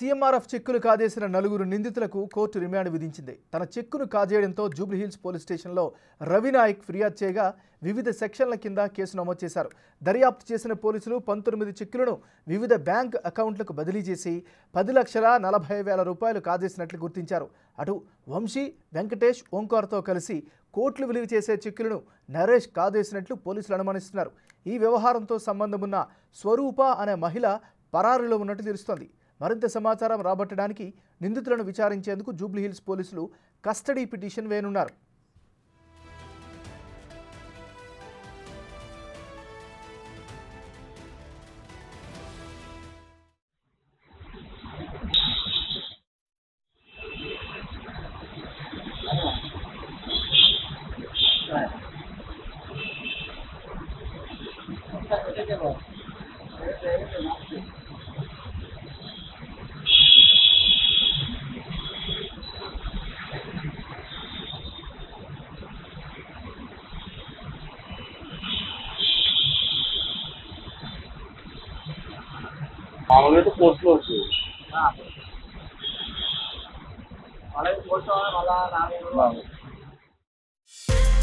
CMRF చెక్కులు కాజేసిన నలుగురు నిందితులకు కోర్టు రిమాండ్ విధించింది తన చెక్కును కాజేయడంతో జూబ్లీహిల్స్ పోలీస్ స్టేషన్లో రవినాయక్ ఫిర్యాదు చేయగా వివిధ సెక్షన్ల కింద కేసు నమోదు చేశారు దర్యాప్తు చేసిన పోలీసులు పంతొమ్మిది చెక్కులను వివిధ బ్యాంక్ అకౌంట్లకు బదిలీ చేసి పది లక్షల నలభై వేల రూపాయలు కాజేసినట్లు గుర్తించారు అటు వంశీ వెంకటేష్ ఓంకార్తో కలిసి కోట్లు విలువ చేసే చెక్కులను నరేష్ కాజేసినట్లు పోలీసులు అనుమానిస్తున్నారు ఈ వ్యవహారంతో సంబంధమున్న స్వరూప అనే మహిళ పరారులో ఉన్నట్టు తెలుస్తోంది మరింత సమాచారం రాబట్టడానికి నిందితులను విచారించేందుకు జూబ్లీహిల్స్ పోలీసులు కస్టడీ పిటిషన్ వేయనున్నారు మామూలుగా అయితే పోస్ట్లో వస్తుంది అలాగే పోస్ట్ మళ్ళా నాలుగు